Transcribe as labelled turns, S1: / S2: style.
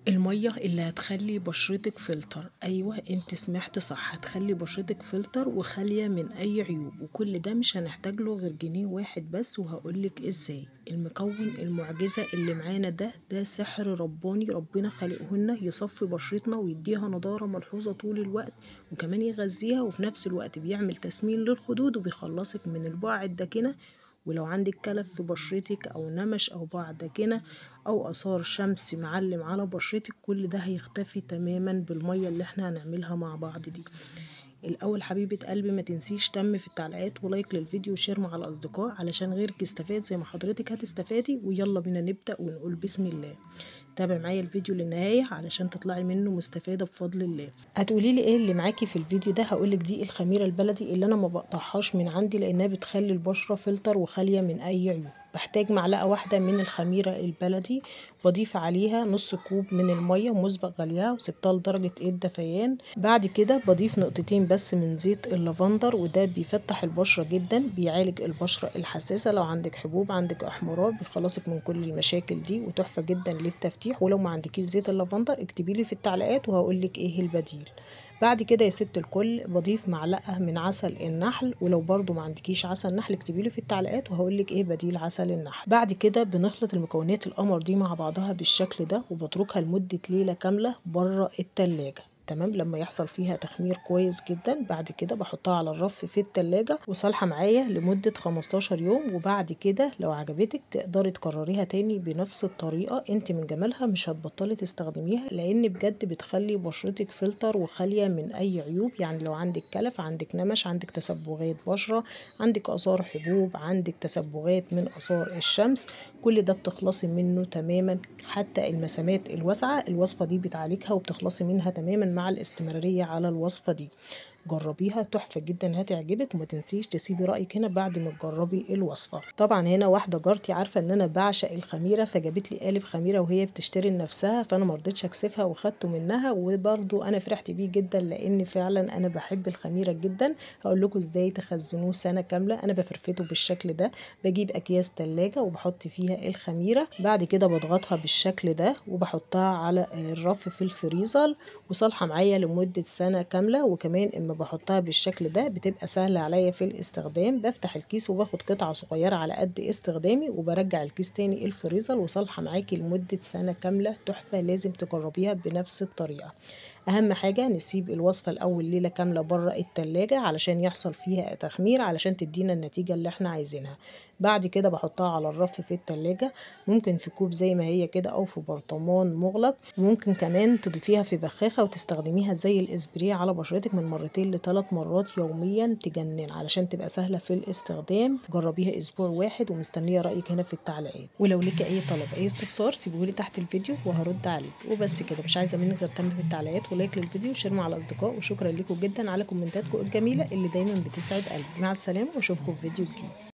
S1: المية اللي هتخلي بشرتك فلتر ايوه انت سمعت صح هتخلي بشرتك فلتر وخالية من اي عيوب وكل ده مش هنحتاج له غير جنيه واحد بس وهقولك ازاي المكون المعجزة اللي معانا ده ده سحر رباني ربنا خلقهن يصفي بشرتنا ويديها نضارة ملحوظة طول الوقت وكمان يغذيها وفي نفس الوقت بيعمل تسمين للخدود وبيخلصك من البقع الداكنة ولو عندك كلف في بشرتك او نمش او بقع داكنة او اثار شمس معلم على بشرتك كل ده هيختفي تماما بالمية اللي احنا هنعملها مع بعض دي الاول حبيبه قلبي ما تنسيش تم في التعليقات ولايك للفيديو وشير مع الاصدقاء علشان غيرك يستفاد زي ما حضرتك هتستفادي ويلا بينا نبدا ونقول بسم الله تابع معايا الفيديو للنهايه علشان تطلعي منه مستفاده بفضل الله هتقولي لي ايه اللي معاكي في الفيديو ده هقولك دي الخميره البلدي اللي انا ما بقطعهاش من عندي لانها بتخلي البشره فلتر وخاليه من اي عيوب بحتاج معلقه واحده من الخميره البلدي بضيف عليها نص كوب من الميه مسبق غليها وسبتها لدرجه الدفيان بعد كده بضيف نقطتين بس من زيت اللافندر وده بيفتح البشره جدا بيعالج البشره الحساسه لو عندك حبوب عندك احمرار بيخلصك من كل المشاكل دي وتحفه جدا للتفتيح ولو ما عندكيش زيت اللافندر اكتبي لي في التعليقات وهقول لك ايه البديل بعد كده يا ست الكل بضيف معلقه من عسل النحل ولو برضو ما عندكيش عسل نحل اكتبي لي في التعليقات وهقول لك ايه بديل عسل النحل بعد كده بنخلط المكونات القمر دي مع بعضها بالشكل ده وبتركها لمده ليله كامله بره التلاجة تمام لما يحصل فيها تخمير كويس جدا بعد كده بحطها على الرف في التلاجة وصالحة معايا لمدة 15 يوم وبعد كده لو عجبتك تقدري تكرريها تاني بنفس الطريقة انت من جمالها مش هتبطلي تستخدميها لان بجد بتخلي بشرتك فلتر وخالية من اي عيوب يعني لو عندك كلف عندك نمش عندك تسبغات بشرة عندك اثار حبوب عندك تسبغات من اثار الشمس كل ده بتخلصي منه تماما حتى المسامات الواسعة الوصفة دي بتعالجها وبتخلصي منها تماما مع الاستمرارية على الوصفة دي جربيها تحفة جدا هتعجبك وما تنسيش تسيبي رأيك هنا بعد ما تجربي الوصفة طبعا هنا واحدة جارتي عارفة ان انا بعشق الخميرة فجابت لي قالب خميرة وهي بتشتري لنفسها فانا مرضتش اكسفها وخدته منها وبرضو انا فرحت بيه جدا لان فعلا انا بحب الخميرة جدا هقول لكم ازاي تخزنوه سنة كاملة انا بفرفته بالشكل ده بجيب اكياس تلاجة وبحط فيها الخميرة بعد كده بضغطها بالشكل ده وبحطها على الرف في الفريزر وصالحة معايا لمدة سنة كاملة وكمان اما بحطها بالشكل ده بتبقى سهلة عليا في الاستخدام بفتح الكيس وباخد قطعة صغيرة على قد استخدامي وبرجع الكيس تاني الفريزر وصالحة معاكي لمدة سنة كاملة تحفة لازم تجربيها بنفس الطريقة اهم حاجة نسيب الوصفة الاول ليلة كاملة بره التلاجة علشان يحصل فيها تخمير علشان تدينا النتيجة اللي احنا عايزينها بعد كده بحطها على الرف في التلاجة ممكن في كوب زي ما هي كده او في برطمان مغلق ممكن كمان تضيفيها في بخاخة وتستخدميها زي الاسبريه على بشرتك من مرتين لثلاث مرات يوميا تجنن علشان تبقى سهلة في الاستخدام جربيها اسبوع واحد ومستنية رأيك هنا في التعليقات ولو لك اي طلب اي استفسار سيبوهولي تحت الفيديو وهرد عليك وبس كده مش عايزة منك غير تم في التعليقات ولايك للفيديو وشير مع الاصدقاء وشكرا لكم جدا على كومنتاتكم الجميله اللي دايما بتسعد قلبي مع السلامه واشوفكم في فيديو جديد